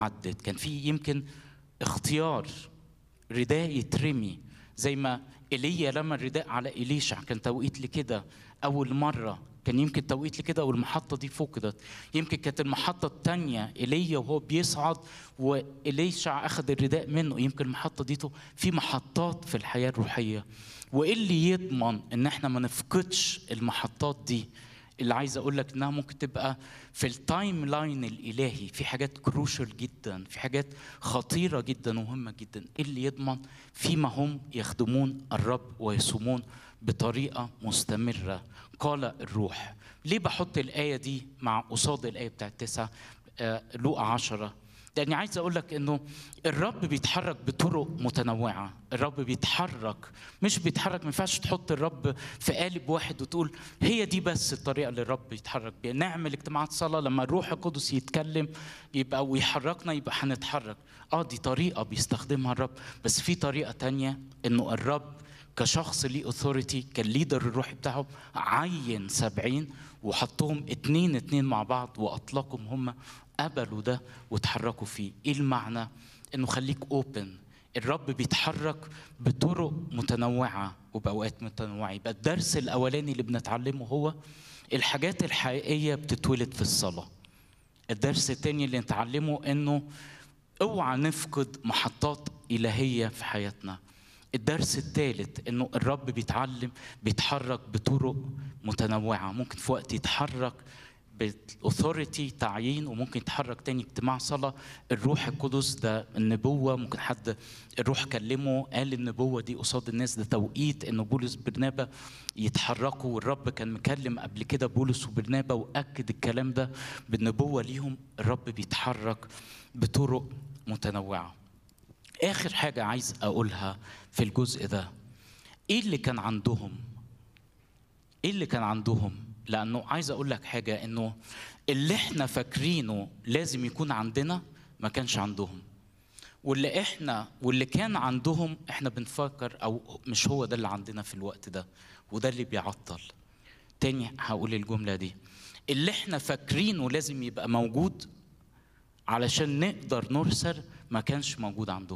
عدت كان في يمكن اختيار رداء يترمي زي ما ايليا رمى الرداء على اليشع كان توقيت لكده اول مره كان يمكن توقيت لكده والمحطه دي فقدت يمكن كانت المحطه الثانيه ايليا وهو بيصعد واليشع اخذ الرداء منه يمكن المحطه دي في محطات في الحياه الروحيه وايه اللي يضمن ان احنا ما نفقدش المحطات دي اللي عايز اقول لك انها ممكن تبقى في التايم لاين الالهي في حاجات كروشال جدا في حاجات خطيره جدا ومهمه جدا ايه اللي يضمن فيما هم يخدمون الرب ويصومون بطريقه مستمره قال الروح ليه بحط الايه دي مع قصاد الايه بتاعت تسعة آه لوقا عشرة لاني عايز اقول لك انه الرب بيتحرك بطرق متنوعه الرب بيتحرك مش بيتحرك ما ينفعش تحط الرب في قالب واحد وتقول هي دي بس الطريقه اللي الرب بيتحرك بيها نعمل اجتماعات صلاه لما الروح القدس يتكلم يبقى ويحركنا يبقى هنتحرك اه دي طريقه بيستخدمها الرب بس في طريقه تانية انه الرب كشخص ليه اوثوريتي كان ليدر الروحي بتاعهم عين سبعين وحطهم اتنين اتنين مع بعض واطلقهم هم قبلوا ده وتحركوا فيه ايه المعنى انه خليك اوبن الرب بيتحرك بطرق متنوعة وبأوقات متنوعة يبقى الدرس الأولاني اللي بنتعلمه هو الحاجات الحقيقية بتتولد في الصلاة الدرس الثاني اللي نتعلمه انه اوعى نفقد محطات إلهية في حياتنا الدرس الثالث انه الرب بيتعلم بيتحرك بطرق متنوعة ممكن في وقت يتحرك بالاثوريتي تعيين وممكن يتحرك تاني اجتماع صلاه الروح القدس ده النبوه ممكن حد الروح كلمه قال النبوه دي قصاد الناس ده توقيت انه بولس برنابا يتحركوا والرب كان مكلم قبل كده بولس وبرنابا واكد الكلام ده بالنبوه ليهم الرب بيتحرك بطرق متنوعه اخر حاجه عايز اقولها في الجزء ده ايه اللي كان عندهم ايه اللي كان عندهم لانه عايز اقول لك حاجه انه اللي احنا فاكرينه لازم يكون عندنا ما كانش عندهم واللي احنا واللي كان عندهم احنا بنفكر او مش هو ده اللي عندنا في الوقت ده وده اللي بيعطل تاني هقول الجمله دي اللي احنا فاكرينه لازم يبقى موجود علشان نقدر نرسل ما كانش موجود عندهم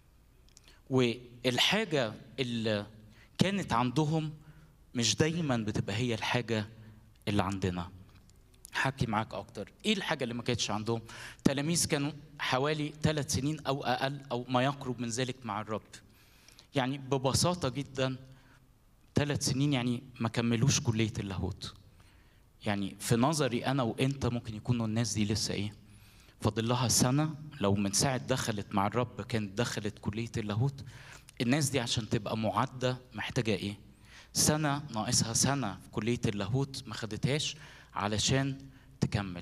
والحاجه اللي كانت عندهم مش دايما بتبقى هي الحاجه اللي عندنا حكي معاك اكتر ايه الحاجه اللي ما كانتش عندهم تلاميذ كانوا حوالي ثلاث سنين او اقل او ما يقرب من ذلك مع الرب يعني ببساطه جدا ثلاث سنين يعني ما كملوش كليه اللاهوت يعني في نظري انا وانت ممكن يكونوا الناس دي لسه ايه فاضل لها سنه لو من ساعه دخلت مع الرب كانت دخلت كليه اللاهوت الناس دي عشان تبقى معده محتاجه ايه سنة ناقصها سنة في كلية اللاهوت ما خدتهاش علشان تكمل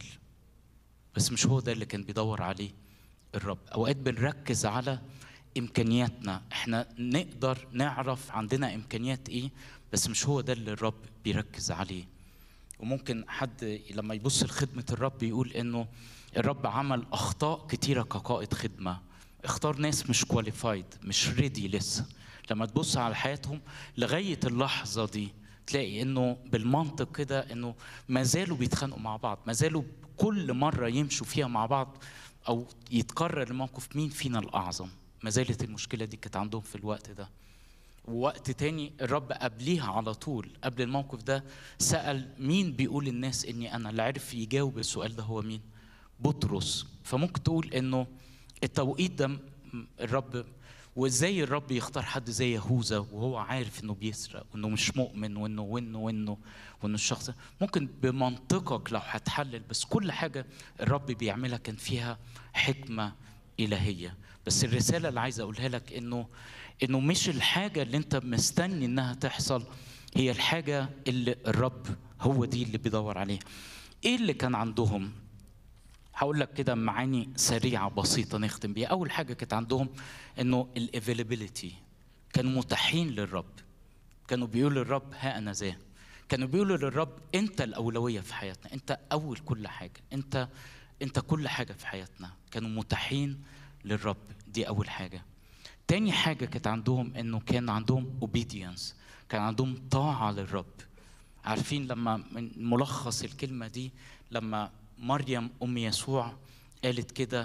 بس مش هو ده اللي كان بيدور عليه الرب أوقات بنركز على إمكانياتنا إحنا نقدر نعرف عندنا إمكانيات إيه بس مش هو ده اللي الرب بيركز عليه وممكن حد لما يبص لخدمة الرب يقول إنه الرب عمل أخطاء كتيرة كقائد خدمة اختار ناس مش كواليفايد مش ريدي لسه لما تبص على حياتهم لغايه اللحظه دي تلاقي انه بالمنطق كده انه ما زالوا بيتخانقوا مع بعض ما زالوا كل مره يمشوا فيها مع بعض او يتكرر الموقف مين فينا الاعظم ما زالت المشكله دي كانت عندهم في الوقت ده ووقت تاني الرب قبليها على طول قبل الموقف ده سأل مين بيقول الناس اني انا اللي عرف يجاوب السؤال ده هو مين بطرس فممكن تقول انه التوقيت ده الرب وازاي الرب يختار حد زي يهوذا وهو عارف انه بيسرق وانه مش مؤمن وانه وانه وانه وانه الشخص ممكن بمنطقك لو هتحلل بس كل حاجه الرب بيعملها كان فيها حكمه الهيه بس الرساله اللي عايز اقولها لك انه انه مش الحاجه اللي انت مستني انها تحصل هي الحاجه اللي الرب هو دي اللي بيدور عليها ايه اللي كان عندهم هقول لك كده معاني سريعه بسيطه نختم بيها اول حاجه كانت عندهم انه الافيلابيلتي كانوا متاحين للرب كانوا بيقولوا للرب ها انا ذا كانوا بيقولوا للرب انت الاولويه في حياتنا انت اول كل حاجه انت انت كل حاجه في حياتنا كانوا متاحين للرب دي اول حاجه تاني حاجه كانت عندهم انه كان عندهم اوبيدينس كان عندهم طاعه للرب عارفين لما من ملخص الكلمه دي لما مريم ام يسوع قالت كده